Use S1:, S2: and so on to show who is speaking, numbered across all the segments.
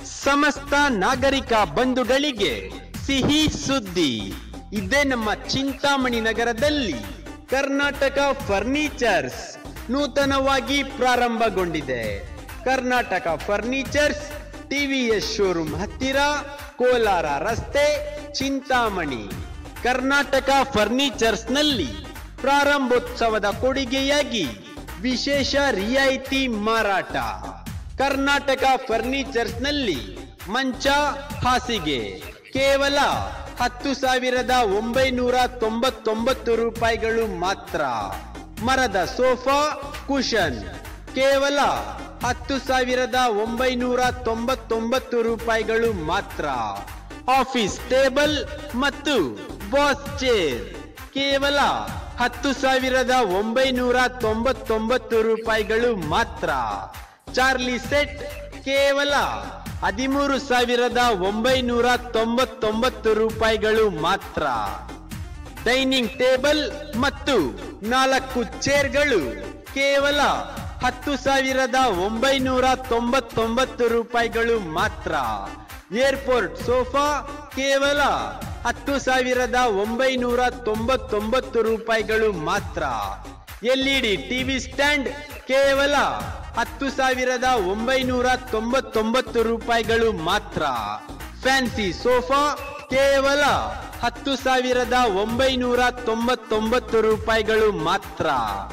S1: ಸಮಸ್ತ ನಾಗರಿಕ ಬಂಧುಗಳಿಗೆ ಸಿಹಿ ಸುದ್ದಿ ಇದೇ ನಮ್ಮ ಚಿಂತಾಮಣಿ ನಗರದಲ್ಲಿ ಕರ್ನಾಟಕ ಫರ್ನಿಚರ್ಸ್ ನೂತನವಾಗಿ ಪ್ರಾರಂಭಗೊಂಡಿದೆ ಕರ್ನಾಟಕ ಫರ್ನಿಚರ್ಸ್ ಟಿವಿಎಸ್ ಶೋರೂಮ್ ಹತ್ತಿರ ಕೋಲಾರ ರಸ್ತೆ ಚಿಂತಾಮಣಿ ಕರ್ನಾಟಕ ಫರ್ನಿಚರ್ಸ್ನಲ್ಲಿ ಪ್ರಾರಂಭೋತ್ಸವದ ಕೊಡುಗೆಯಾಗಿ ವಿಶೇಷ ರಿಯಾಯಿತಿ ಮಾರಾಟ ಕರ್ನಾಟಕ ಫರ್ನಿಚರ್ಸ್ನಲ್ಲಿ ಮಂಚ ಹಾಸಿಗೆ ಕೇವಲ ಹತ್ತು ಸಾವಿರದ ಒಂಬೈನೂರ ತೊಂಬತ್ತೊಂಬತ್ತು ರೂಪಾಯಿಗಳು ಮಾತ್ರ ಮರದ ಸೋಫಾ ಕುಶನ್ ಕೇವಲ ಹತ್ತು ಸಾವಿರದ ಒಂಬೈನೂರ ತೊಂಬತ್ತೊಂಬತ್ತು ರೂಪಾಯಿಗಳು ಮಾತ್ರ ಆಫೀಸ್ ಟೇಬಲ್ ಮತ್ತು ಬಾಸ್ ಚೇರ್ ಕೇವಲ ಹತ್ತು ಸಾವಿರದ ಒಂಬೈನೂರ ತೊಂಬತ್ತೊಂಬತ್ತು ರೂಪಾಯಿಗಳು ಮಾತ್ರ ಚಾರ್ಲಿ ಸೆಟ್ ಕೇವಲ ಹದಿಮೂರು ಸಾವಿರದ ಒಂಬೈನೂರ ತೊಂಬತ್ತೊಂಬತ್ತು ರೂಪಾಯಿಗಳು ಮಾತ್ರ ಡೈನಿಂಗ್ ಟೇಬಲ್ ಮತ್ತು ನಾಲ್ಕು ಚೇರ್ಗಳು ಕೇವಲ ಹತ್ತು ಸಾವಿರದ ಒಂಬೈನೂರ ತೊಂಬತ್ತೊಂಬತ್ತು ರೂಪಾಯಿಗಳು ಮಾತ್ರ ಏರ್ಪೋರ್ಟ್ ಸೋಫಾ ಕೇವಲ ಹತ್ತು ಸಾವಿರದ ಒಂಬೈನೂರ ತೊಂಬತ್ತೊಂಬತ್ತು ರೂಪಾಯಿಗಳು ಮಾತ್ರ ಎಲ್ಇಡಿ ಟಿವಿ ಸ್ಟ್ಯಾಂಡ್ ಕೇವಲ ಹತ್ತು ಸಾವಿರದ ಒಂಬೈನೂರ ತೊಂಬತ್ತೊಂಬತ್ತು ರೂಪಾಯಿಗಳು ಮಾತ್ರ ಫ್ಯಾನ್ಸಿ ಸೋಫಾ ಕೇವಲ ಹತ್ತು ಸಾವಿರದ ಒಂಬೈನೂರ ತೊಂಬತ್ತೊಂಬತ್ತು ರೂಪಾಯಿಗಳು ಮಾತ್ರ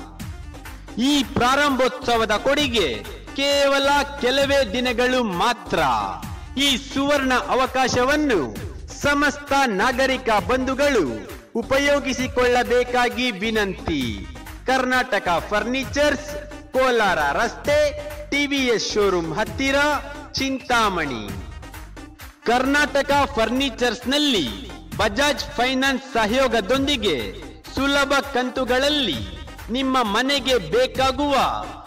S1: ಈ ಪ್ರಾರಂಭೋತ್ಸವದ ಕೊಡುಗೆ ಕೇವಲ ಕೆಲವೇ ದಿನಗಳು ಮಾತ್ರ ಈ ಸುವರ್ಣ ಅವಕಾಶವನ್ನು ಸಮಸ್ತ ನಾಗರಿಕ ಬಂಧುಗಳು ಉಪಯೋಗಿಸಿಕೊಳ್ಳಬೇಕಾಗಿ ವಿನಂತಿ ಕರ್ನಾಟಕ ಫರ್ನಿಚರ್ಸ್ ಕೋಲಾರ ರಸ್ತೆ ಟಿವಿಎಸ್ ಶೋರೂಮ್ ಹತ್ತಿರ ಚಿಂತಾಮಣಿ ಕರ್ನಾಟಕ ಫರ್ನಿಚರ್ಸ್ನಲ್ಲಿ ಬಜಾಜ್ ಫೈನಾನ್ಸ್ ಸಹಯೋಗದೊಂದಿಗೆ ಸುಲಭ ಕಂತುಗಳಲ್ಲಿ ನಿಮ್ಮ ಮನೆಗೆ ಬೇಕಾಗುವ